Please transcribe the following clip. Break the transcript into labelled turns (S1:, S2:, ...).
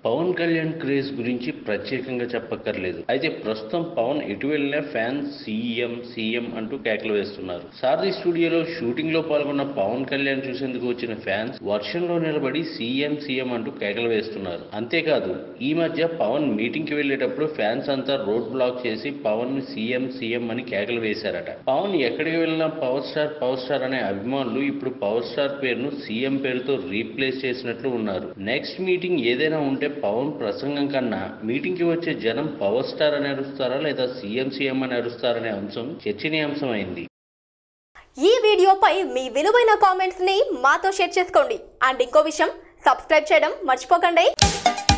S1: Pawan Kalyan craze గురించి ప్రత్యేకంగా చెప్పక్కర్లేదు అయితే ప్రస్తుతం పవన్ ఎటు వెళ్ళినా ఫ్యాన్స్ సీఎం సీఎం అంటూ కేకలు వేస్తున్నారు సారథి స్టూడియోలో షూటింగ్ లో పాల్గొన్న పవన్ కళ్యాణ్ చూసేందుకు వచ్చిన ఫ్యాన్స్ వర్షంలో నిలబడి సీఎం సీఎం అంటూ కేకలు వేస్తున్నారు అంతేకాదు ఈ మధ్య పవన్ మీటింగ్ కి వెళ్లేటప్పుడు ఫ్యాన్స్ అంతా రోడ్ బ్లాక్ చేసి పవన్ ని సీఎం సీఎం అని కేకలు వేశారట పవన్ ఎక్కడికి వెళ్ళినా పవర్ స్టార్ పవర్ స్టార్ అనే అభిమానులు ఇప్పుడు పవర్ స్టార్ పేరును సీఎం పేరుతో రీప్లేస్ చేసినట్లు ఉన్నారు నెక్స్ట్ మీటింగ్ ఏదైనా ఉంటే పవన్ ప్రసంగం కన్నా మీటింగ్ కి వచ్చే జనం పవర్ స్టార్ అని అరుస్తారా లేదా సీఎం సీఎం అని అరుస్తారనే అంశం చర్చనీయాంశం అయింది
S2: ఈ వీడియోపై మీ విలువైన కామెంట్స్ ని మాతో షేర్ చేసుకోండి అండ్ ఇంకో విషయం సబ్స్క్రైబ్ చేయడం మర్చిపోకండి